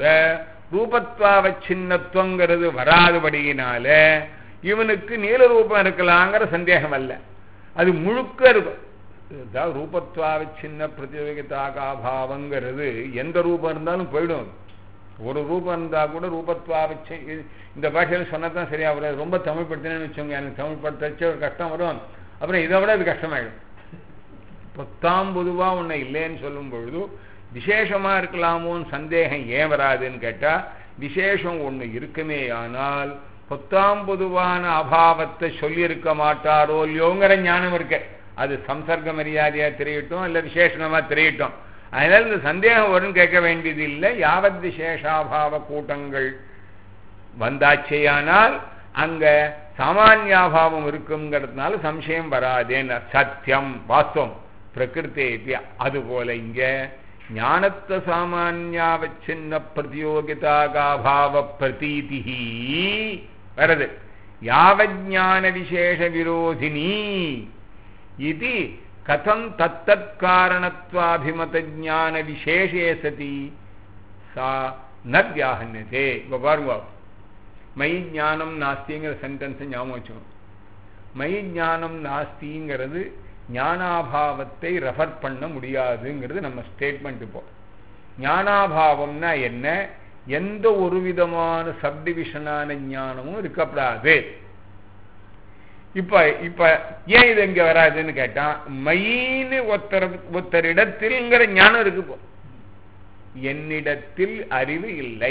Speaker 1: ரூபத்வாவச்சின்னத்துவங்கிறது வராதபடியினால இவனுக்கு நீல ரூபம் இருக்கலாங்கிற சந்தேகம் அல்ல அது முழுக்க இருக்கும் அதாவது ரூபத்வாவச்சின்ன பிரதியோகிதாகாபாவங்கிறது எந்த ரூபம் இருந்தாலும் போயிடும் ஒரு ரூபம் இருந்தா கூட ரூபத்வாவச்சி இந்த பாஷையில் சொன்னதான் சரியா வராது ரொம்ப தமிழ் படுத்தினேன்னு வச்சோங்க எனக்கு தமிழ் படுத்த ஒரு கஷ்டம் வரும் அப்புறம் இதை விட அது கஷ்டமாயிடும் பொத்தாம் பொதுவா உன்னை இல்லைன்னு சொல்லும் பொழுது விசேஷமா இருக்கலாமோன்னு சந்தேகம் ஏன் வராதுன்னு கேட்டா விசேஷம் ஒண்ணு இருக்குமே ஆனால் பொத்தாம் பொதுவான அபாவத்தை சொல்லியிருக்க மாட்டாரோ இல்லையோங்கிற ஞானம் இருக்கு அது சம்சர்க்க மரியாதையா தெரியட்டும் இல்ல விசேஷமா தெரியட்டும் அதனால இந்த சந்தேகம் வரும்னு கேட்க வேண்டியது இல்லை யாவத் விசேஷாபாவ கூட்டங்கள் வந்தாச்சேயானால் அங்க சாமானியாபாவம் இருக்குங்கிறதுனால சம்சயம் வராதேன்னு சத்தியம் வாஸ்தவம் பிரகிருத்தே அதுபோல இங்க ஞானத்த சாமானியாவச்சின்ன பிரதியோகிதாகாபாவ பிரதீதி வருது யாவஜான விசேஷ விரோதினி இது கதம் தத்தத் காரணத்வாபிமத ஞான விசேஷே சதி சா ந வியாகன்யதே இப்போ பாருங்க மை ஞானம் நாஸ்திங்கிற சென்டென்ஸ் ஞாபகம் வச்சுக்கணும் மை ஞானம் நாஸ்திங்கிறது ஞானாபாவத்தை ரெஃபர் பண்ண முடியாதுங்கிறது நம்ம ஸ்டேட்மெண்ட் இப்போ ஞானாபாவம்னா என்ன எந்த ஒரு விதமான சப்டிவிஷனான ஞானமும் இருக்கப்படாது இப்ப இப்ப ஏன் இது இங்க வராதுன்னு கேட்டா மைன்னு ஒருத்தர் ஒருத்தரிடத்தில்ங்கிற ஞானம் இருக்கு இப்போ என்னிடத்தில் அறிவு இல்லை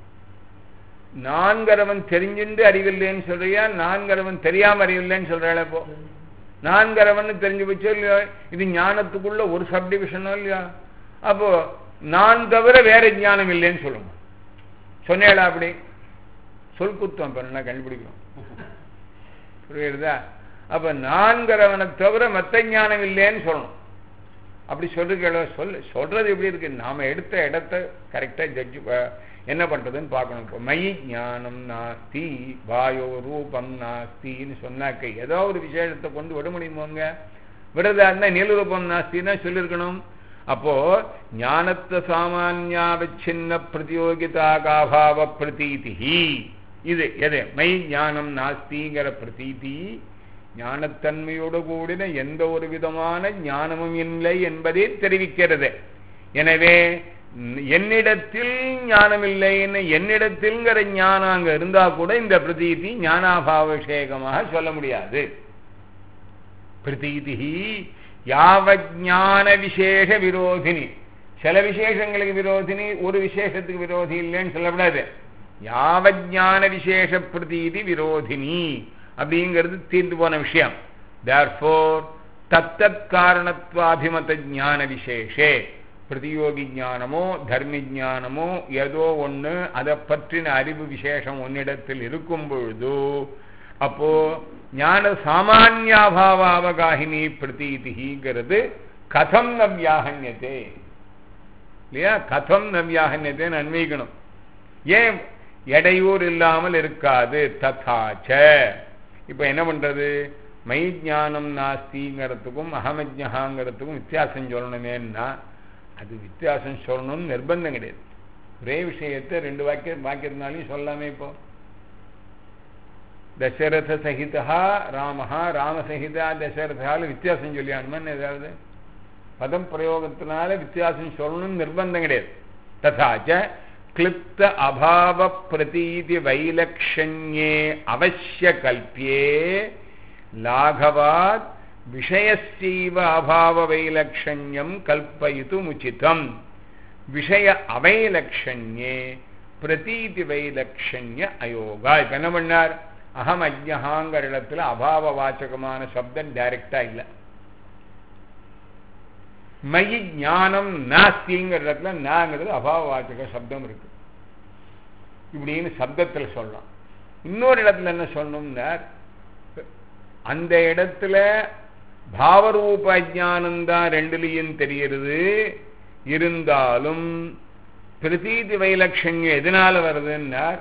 Speaker 1: நான்கிறவன் தெரிஞ்சுண்டு அறிவில்லைன்னு சொல்றியா நான்கிறவன் தெரியாம அறிவில்லைன்னு சொல்றாள் இப்போ நான்கிறவன் தெரிஞ்சு வச்சோ இல்லையோ இது ஞானத்துக்குள்ள ஒரு சப்டிவிஷனோ இல்லையா அப்போ நான் தவிர வேற ஞானம் இல்லைன்னு சொல்லுங்க சொன்னேடா அப்படி சொல் குத்தம் பண்ண கண்டுபிடிக்கணும் புரியுறதா அப்ப நான்கிறவனை தவிர மத்த ஞானம் இல்லைன்னு சொல்லணும் அப்படி சொல்லுங்க சொல் சொல்றது எப்படி இருக்கு நாம எடுத்த இடத்த கரெக்டா ஜட்ஜு என்ன பண்றதுன்னு பார்க்கணும் இப்போ மை ஞானம் நாஸ்தி வாயோ ரூபம் நாஸ்தின்னு சொன்னாக்க ஏதோ ஒரு விசேஷத்தை கொண்டு விட முடியுமோங்க விடுறதா இருந்தா நீல ரூபம் நாஸ்தின்னா சொல்லியிருக்கணும் அப்போ ஞானத்த சாமானியாவச்சின்ன பிரதியோகிதாகாபாவ பிரதீதி இது எது மை ஞானம் நாஸ்திங்கிற பிரதீதி ஞானத்தன்மையோடு கூடின எந்த ஒரு விதமான ஞானமும் இல்லை என்பதை தெரிவிக்கிறது எனவே என்னிடத்தில் ஞானம் இல்லைன்னு என்னிடத்தில்ங்கிற ஞானம் அங்க இருந்தா கூட இந்த பிரதீதி ஞானாபாவசேகமாக சொல்ல முடியாது பிரதீதி யாவஜான விசேஷ விரோதினி சில விசேஷங்களுக்கு விரோதினி ஒரு விசேஷத்துக்கு விரோதி இல்லைன்னு சொல்லக்கூடாது யாவஜான விசேஷ பிரதீதி விரோதினி அப்படிங்கிறது தீர்ந்து போன விஷயம் தேர்ஃபோர் தத்தத் காரணத்வாபிமத ஞான விசேஷே பிரதியோகி ஞானமோ தர்மி ஞானமோ ஏதோ ஒன்று அதை பற்றின அறிவு விசேஷம் உன்னிடத்தில் இருக்கும் பொழுது அப்போ ஞான சாமானியாபாவாவகாகினி பிரதீதிங்கிறது கதம் ந வியாகன்யத்தே இல்லையா கதம் ந வியாகன்யத்தேன்னு அன்வைக்கணும் ஏன் எடையூர் இல்லாமல் இருக்காது ததாச்ச இப்ப என்ன பண்றது மை ஞானம் நாஸ்திங்கிறதுக்கும் அகமஜகாங்கிறதுக்கும் வித்தியாசம் சொல்லணுமேன்னா அது வித்தியாசம் சொல்லணும்னு நிர்பந்தம் கிடையாது ஒரே விஷயத்தை ரெண்டு வாக்கியம் வாக்கியத்தினாலையும் சொல்லாமே இப்போ தசரத சகிதா ராமஹா ராமசகிதா தசரதால வித்தியாசம் சொல்லி அனுமன் ஏதாவது பதம் பிரயோகத்தினால வித்தியாசம் சொல்லணும்னு நிர்பந்தம் கிடையாது ததாச்ச கிளிப்த அபாவ பிரதீதி வைலக்ஷண்யே அவசிய கல்பியே லாகவாத் விஷயஸ்யைவ அபாவ வைலக்ஷண்யம் கல்பயிதுமுச்சிதம் விஷய அவைலக்ஷண்யே பிரதீதி வைலக்ஷண்ய அயோகா இப்ப என்ன பண்ணார் அகம் அஜ்ஞகாங்கிற இடத்துல அபாவ வாச்சகமான சப்தம் டைரக்டா இல்லை மயி ஞானம் நாஸ்திங்கிற இடத்துல நாங்கிறது அபாவ வாச்சக சப்தம் இருக்கு இப்படின்னு சப்தத்தில் சொல்லலாம் இன்னொரு இடத்துல என்ன சொல்லணும்னா அந்த இடத்துல பாவரூப அஜானம் தான் ரெண்டுலையும் தெரிகிறது இருந்தாலும் பிரதீதி வைலட்சண்யம் எதனால வருதுன்னார்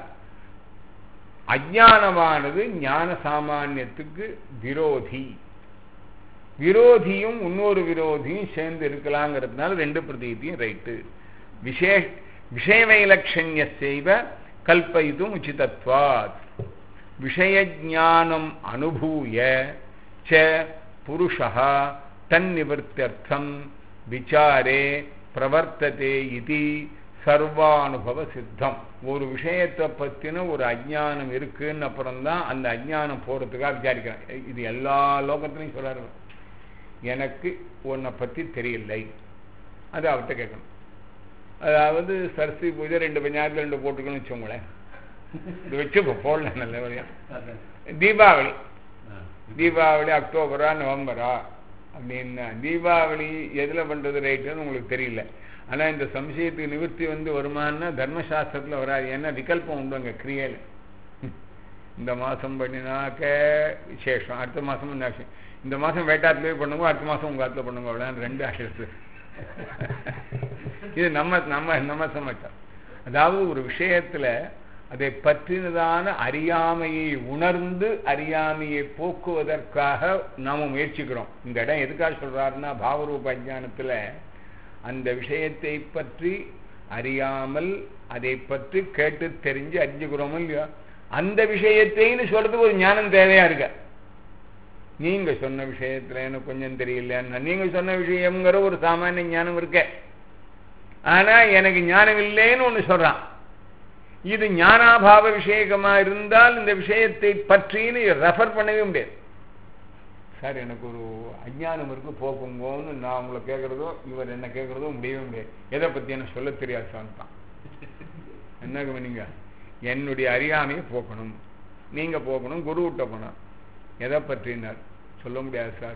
Speaker 1: அஜானமானது ஞான சாமானியத்துக்கு விரோதி விரோதியும் இன்னொரு விரோதியும் சேர்ந்து இருக்கலாங்கிறதுனால ரெண்டு பிரதீதியும் ரைட்டு விசேஷ விஷய வைலட்சண்ய செய்வ கல்பயிதும் உச்சிதத்வாத் விஷயஜானம் அனுபூய ச புருஷா தன்னிவர்த்தியர்த்தம் விசாரே பிரவர்த்ததே இது சர்வானுபவ சித்தம் ஒரு விஷயத்தை பற்றின ஒரு அஜ்ஞானம் இருக்குன்னு அப்புறம்தான் அந்த அஜ்ஞானம் போகிறதுக்காக விசாரிக்கிறேன் இது எல்லா லோகத்திலையும் சொல்றாரு எனக்கு உன்னை பற்றி தெரியலை அது அவர்கிட்ட கேட்கணும் அதாவது சரஸ்வதி பூஜை ரெண்டு பஞ்சாயத்தில் ரெண்டு போட்டுக்கணும்னு வச்சோங்களேன் இது வச்சு இப்போ போடல நல்ல வழியா தீபாவளி தீபாவளி அக்டோபரா நவம்பரா அப்படின்னா தீபாவளி எதில் பண்ணுறது ரைட்டுன்னு உங்களுக்கு தெரியல ஆனால் இந்த சம்சயத்துக்கு நிவர்த்தி வந்து வருமானா தர்மசாஸ்திரத்தில் வராது ஏன்னா விகல்பம் உண்டு அங்கே கிரியையில் இந்த மாதம் பண்ணினாக்க விசேஷம் அடுத்த மாதம் விஷயம் இந்த மாதம் வேட்டாத்துலேயே பண்ணுங்க அடுத்த மாதம் உங்கள் ஆற்றுல பண்ணுங்க அவ்வளோ ரெண்டு ஆசை இது நம்ம நம்ம நம்ம சமாச்சாரம் அதாவது ஒரு விஷயத்தில் அதை பற்றினதான அறியாமையை உணர்ந்து அறியாமையை போக்குவதற்காக நாம முயற்சிக்கிறோம் இந்த இடம் எதுக்காக சொல்றாருன்னா பாவரூப அஜானத்தில் அந்த விஷயத்தை பற்றி அறியாமல் அதை பற்றி கேட்டு தெரிஞ்சு அறிஞ்சுக்கிறோமோ இல்லையோ அந்த விஷயத்தைன்னு சொல்றதுக்கு ஒரு ஞானம் தேவையா இருக்க நீங்க சொன்ன விஷயத்துல எனக்கு கொஞ்சம் தெரியலன்னா நீங்க சொன்ன விஷயம்ங்கிற ஒரு சாமானிய ஞானம் இருக்க ஆனா எனக்கு ஞானம் இல்லைன்னு ஒண்ணு சொல்றான் இது ஞானாபாவ விஷயகமா இருந்தால் இந்த விஷயத்தை பற்றின்னு ரெஃபர் பண்ணவே முடியாது சார் எனக்கு ஒரு அஜ்ஞானம் இருக்கு போக்குங்கோன்னு நான் உங்களை கேட்கறதோ இவர் என்ன கேட்கறதோ முடியவே முடியாது எதை பத்தி எனக்கு சொல்ல தெரியாது சார்தான் என்ன கவனிங்க என்னுடைய அறியாமையை போக்கணும் நீங்க போக்கணும் குரு விட்ட போனோம் எதை பற்றினார் சொல்ல முடியாது சார்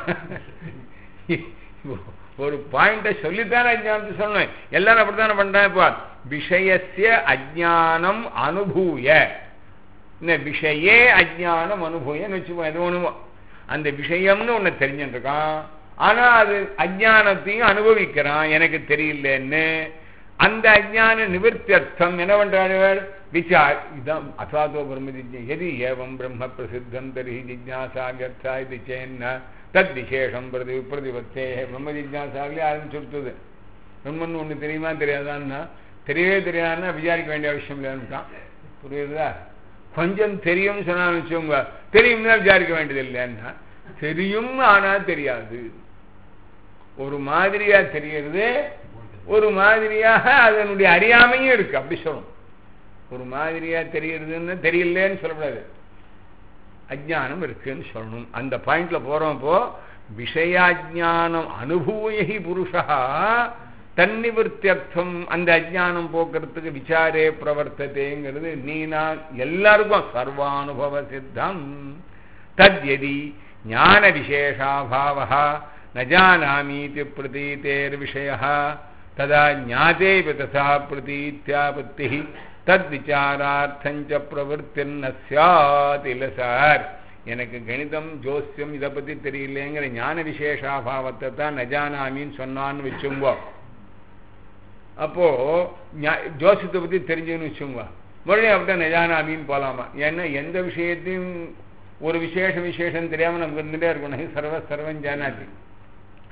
Speaker 1: ஒரு பாயிண்ட சொல்லித்தானே அஜானத்தை சொல்லணும் எல்லாரும் அப்படித்தானே பண்றேன் இப்போ விஷயசிய அஜானம் அனுபூய இந்த விஷயே அஜானம் அனுபூயன்னு வச்சுப்போம் எது ஒண்ணுமோ அந்த விஷயம்னு ஒண்ணு தெரிஞ்சுட்டு இருக்கான் ஆனா அது அஜானத்தையும் அனுபவிக்கிறான் எனக்கு தெரியலன்னு அந்த அஜான நிவர்த்தியர்த்தம் என்ன பண்றாள் விசார் இதான் அசாதோ பிரம்ம ஜிஜ்ஞ எது ஏவம் பிரம்ம பிரசித்தம் தரிஹி ஜிஜ்ஞாசா வியர்த்தா இது சேன்ன தத் விசேஷம் பிரதி பிரதிபத்தே பிரம்ம ஜிஜ்ஞாசாவிலே ஆரம்பிச்சுடுத்தது பிரம்மன் ஒன்று தெரியுமா தெரியாதான்னா தெரியவே தெரியாதுன்னா விசாரிக்க வேண்டிய அவசியம் இல்லைன்னுட்டான் புரியுதா கொஞ்சம் தெரியும்னு சொன்னான்னு வச்சுக்கோங்க தெரியும்னா விசாரிக்க வேண்டியது இல்லைன்னா தெரியும் ஆனா தெரியாது ஒரு மாதிரியா தெரியறது ஒரு மாதிரியாக அதனுடைய அறியாமையும் இருக்கு அப்படி சொல்லணும் ஒரு மாதிரியா தெரியறதுன்னு தெரியலன்னு சொல்லக்கூடாது அஜானம் இருக்குன்னு சொல்லணும் அந்த பாயிண்ட்ல போறோம் இப்போ விஷயாஜானம் அனுபூயி புருஷா தன்னிவர்த்தியர்த்தம் அந்த அஜானம் போக்குறதுக்கு விசாரே பிரவர்த்ததேங்கிறது நீ நான் எல்லாருக்கும் சர்வானுபவ சித்தம் தத்யதி ஞான விசேஷாபாவ ந ஜானாமீதி பிரதீதேர் விஷய ததா ஞாதேபி ததா பிரதீத்யாபத்தி தத் விசாரார்த்தஞ்ச பிரவருத்தின்ன சாத் இல்ல சார் எனக்கு கணிதம் ஜோசியம் இதை பத்தி தெரியலேங்கிற ஞான விசேஷாபாவத்தை தான் நஜானாமின்னு சொன்னான்னு வச்சுங்கோ அப்போ ஜோசியத்தை பத்தி தெரிஞ்சுன்னு வச்சுங்க மறுபடியும் அப்படியே நஜானாமின்னு போலாமா ஏன்னா எந்த விஷயத்தையும் ஒரு விசேஷ விசேஷம் தெரியாம நமக்கு இருந்துட்டே இருக்கணும் சர்வ சர்வம் ஜானாதி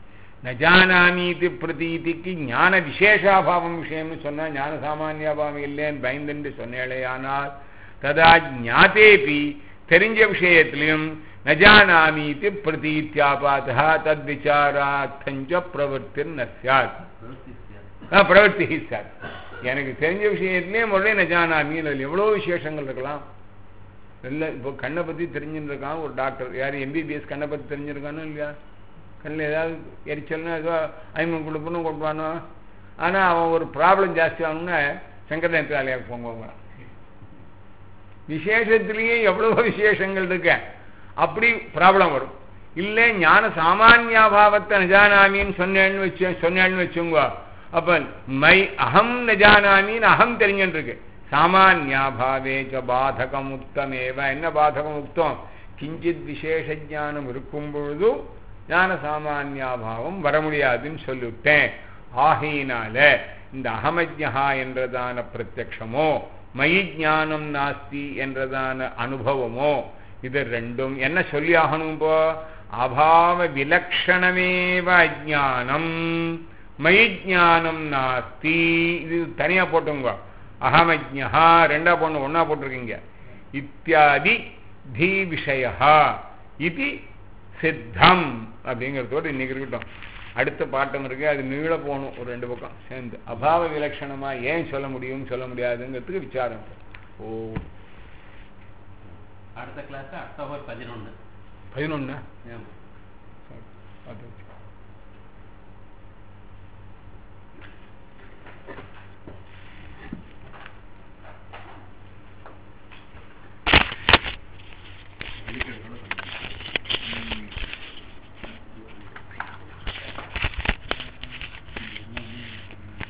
Speaker 1: நஜானாமீதி பிரதீதிக்கு ஞான விசேஷாபாவம் விஷயம்னு சொன்னா ஞான சாமானியாபாவம் இல்லைன்னு பயந்துட்டு சொன்னேழையானால் ததா ஞாத்தேபி தெரிஞ்ச விஷயத்திலையும் நஜானாமீதி பிரதீத்தியாபாதா தத் விசாரார்த்தஞ்ச பிரவர்த்திர் ந சாத்
Speaker 2: பிரவೃತ್ತಿ ಸ್ಯಾತ್.
Speaker 1: ஆ, பிரவர்த்தி சார் எனக்கு தெரிஞ்ச விஷயத்திலேயே முதல்ல நஜானாமின்னு அதில் எவ்வளோ விசேஷங்கள் இருக்கலாம் இல்லை இப்போ கண்ணை பற்றி தெரிஞ்சுருக்கான் ஒரு டாக்டர் யார் எம்பிபிஎஸ் கண்ணை பற்றி தெரிஞ்சிருக்கானோ இல்லையா கண்ணில் ஏதாவது எரிச்சல்னா ஏதோ ஐமன் கொடுப்பணும் கொடுப்பானோ ஆனால் அவன் ஒரு ப்ராப்ளம் ஜாஸ்தி ஆகணும்னா சங்கரநாயக்காலையாக போங்க விசேஷத்திலேயே எவ்வளவோ விசேஷங்கள் இருக்க அப்படி ப்ராப்ளம் வரும் இல்லை ஞான சாமானியாபாவத்தை நஜானாமின்னு சொன்னேன்னு வச்சு சொன்னேன்னு வச்சுங்க அப்ப மை அகம் நஜானாமின்னு அகம் தெரிஞ்சுட்டு இருக்கு சாமானியாபாவே ச பாதகம் உத்தமேவ என்ன பாதகம் உத்தம் கிஞ்சித் விசேஷ ஞானம் இருக்கும் பொழுது ஞான சாமானியாபாவம் வர முடியாதுன்னு சொல்லிவிட்டேன் ஆகையினால இந்த அகமஜ்ஞா என்றதான பிரத்யக்ஷமோ மயி ஞானம் நாஸ்தி என்றதான அனுபவமோ இது ரெண்டும் என்ன சொல்லி ஆகணும் இப்போ அபாவ விலக்ஷணமேவ அஜானம் மயி ஞானம் நாஸ்தி இது தனியா போட்டுங்க அகமஜ்ஞா ரெண்டா போடணும் ஒன்னா போட்டிருக்கீங்க இத்தியாதி தி விஷயா இது சித்தம் அப்படிங்கிறதோடு இன்னைக்கு இருக்கட்டும் அடுத்த பாட்டம் இருக்கு அது நீள போகணும் ஒரு ரெண்டு பக்கம் சேர்ந்து அபாவ விலட்சணமா ஏன் சொல்ல முடியும் சொல்ல முடியாதுங்கிறதுக்கு விசாரம் ஓ
Speaker 2: அடுத்த கிளாஸ் அக்டோபர் பதினொன்று
Speaker 1: பதினொன்னு
Speaker 2: ஆமா
Speaker 1: பார்த்து வச்சுக்கோ.